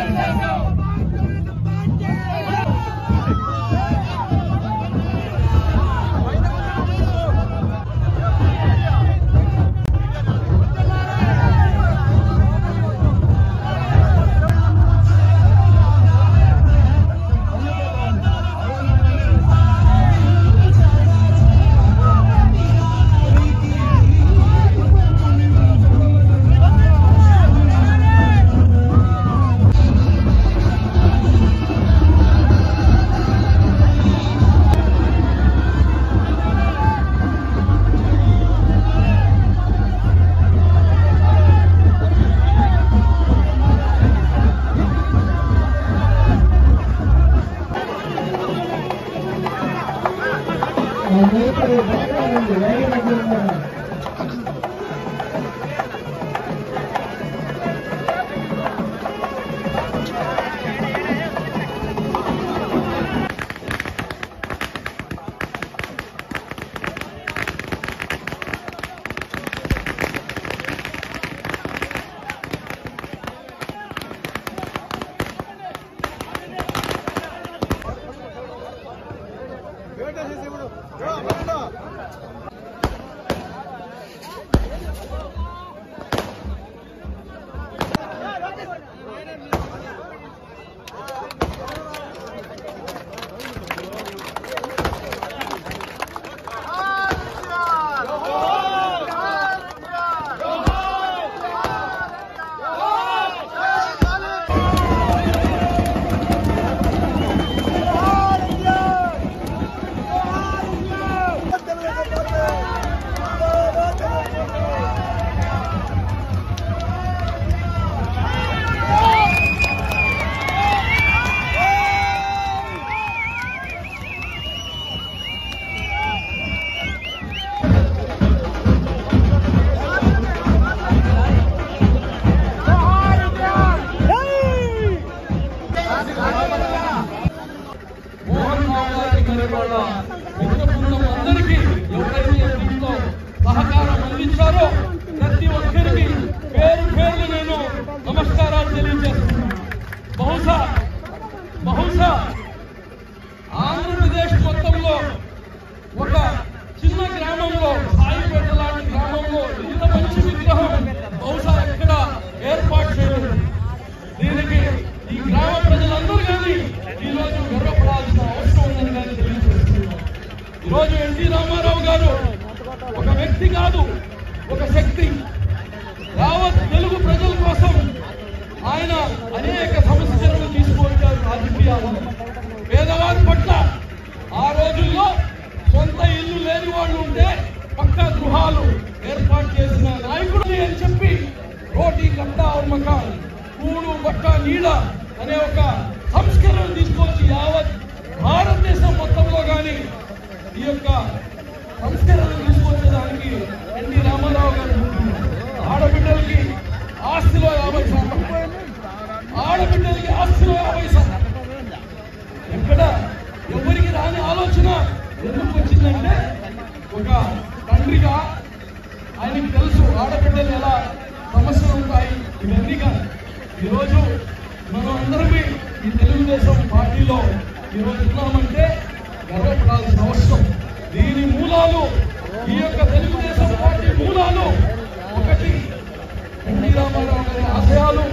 మోహన్ రావు గారి గారి వల్ల మిగతా బృందం అందరికీ ఎవరైతే దీంట్లో సహకారం అందించారో ప్రతి ఒక్కరికి పేరు పేరు నేను నమస్కారాలు తెలియజేస్తున్నాను బహుశా బహుశా ఆంధ్రప్రదేశ్ మొత్తంలో ఒక చిన్న గ్రామంలో సాయిపేట లాంటి గ్రామంలో ఇంత మంచి విగ్రహం బహుశా ఎక్కడ ఏర్పాటు చేయలేదు దీనికి ఈ గ్రామ ప్రజలందరూ కానీ ఈరోజు గర్వపడాల్సిన అవసరం ఉందని కానీ తెలియజేస్తున్నాను ఈరోజు ఎన్టీ రామారావు గారు ఒక వ్యక్తి కాదు ఒక శక్తి యావత్ తెలుగు ప్రజల కోసం ఆయన అనేక సమస్యలను తీసుకువచ్చారు రాజకీయాలను పేదవారి పట్ల ఆ రోజుల్లో సొంత ఇల్లు లేని వాళ్ళు ఉంటే పక్కా గృహాలు ఏర్పాటు చేసిన నాయకుడు అని చెప్పి రోటీ కట్టా और మకాన్ కూడు బట్ట నీడ అనే ఒక సంస్కరణ తీసుకొచ్చి యావత్ భారతదేశం మొత్తంలో కానీ ఈ యొక్క సంస్కరణ తీసుకొచ్చేదానికి ఎన్టీ రామారావు గారు ముందున్నారు. ఆడబిడ్డలకి ఆస్తిలో యాభై శాతం ఆడబిడ్డలకి ఆస్తిలో యాభై శాతం ఎక్కడ ఎవరికి రాని ఆలోచన ఎందుకు వచ్చిందంటే ఒక తండ్రిగా ఆయనకి తెలుసు ఆడబిడ్డలు ఎలా సమస్యలు ఉంటాయి ఇవన్నీ కానీ ఈరోజు మనం అందరమే ఈ తెలుగుదేశం పార్టీలో ఈరోజు ఉన్నామంటే గర్వపడాల్సిన అవసరం దీని మూలాలు ఈ యొక్క తెలుగుదేశం పార్టీ మూలాలు ఒకటి ఎన్టీ రామారావు గారి ఆశయాలు